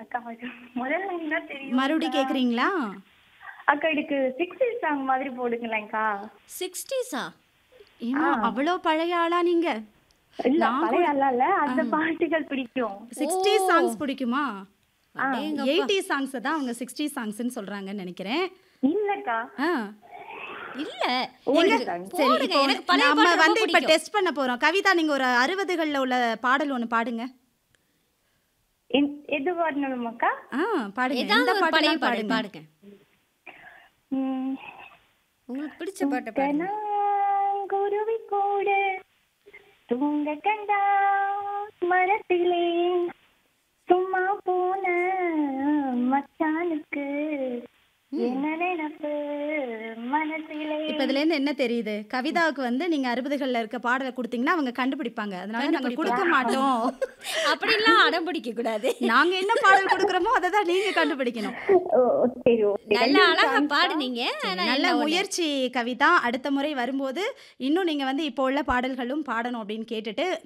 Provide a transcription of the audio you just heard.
அக்கா அது முதல்ல என்ன தெரியும் மறுபடியும் கேக்குறீங்களா அக்கா இதுக்கு சிக்ஸ்டி சாங் மாதிரி போடுங்களேன்க்கா சிக்ஸ்டீஸா ஏமா அவ்வளோ பழைய ஆளா நீங்க இல்ல நான் பழைய அல்ல இல்ல அந்த பாட்டுகள் பிடிக்கும் சிக்ஸ்டி சாங்ஸ் பிடிக்குமா அடேங்கப்பா. எயிட்டி சாங்ஸ் தான் அவங்க சிக்ஸ்டி சாங்ஸ்னு சொல்றாங்கன்னு நினைக்கிறேன் இல்லக்கா ஆ இல்ல ஓல்டு எனக்கு சாங் சரி போடுங்க இப்போ எனக்கு பழைய நம்ம பாட்டு ரொம்ப வந்து இப்ப பிடிக்கும். டெஸ்ட் பண்ண போறோம் கவிதா நீங்க ஒரு அறுபதுகள்ல உள்ள பாடல் ஒண்ணு பாடுங்க எது வரணுமாக்கா ஆ பாடுங்க ஏதாவது எந்த ஒரு பழைய பாட்டுனாலும் பாடு பாடுங்க பாடுங்க ம், உங்களுக்கு பிடிச்ச பாட்டை பாடுங்க குருவி கூட தூங்க கண்டா மரத்திலே சும்மா போன மச்சானுக்கு என்ன நினப்பு மனசிலே இப்ப இதுல இருந்து என்ன தெரியுது கவிதாவுக்கு வந்து நீங்க அறுபதுகள்ல இருக்க பாடலை கொடுத்தீங்கன்னா அவங்க கண்டுபிடிப்பாங்க அதனால நாங்க கொடுக்க மாட்டோம் அப்படிலாம் அடம் பிடிக்க கூடாது நாங்க என்ன பாடல் கொடுக்குறோமோ அதை தான் நீங்க கண்டுபிடிக்கணும் ஓ, சரி ஓகே நல்ல அழகா பாடுனீங்க ஆனா நல்ல என்ன ஒண்ணு? முயற்சி கவிதா அடுத்த முறை வரும்போது இன்னும் நீங்க வந்து இப்போ உள்ள பாடல்களும் பாடணும் அப்படின்னு கேட்டுட்டு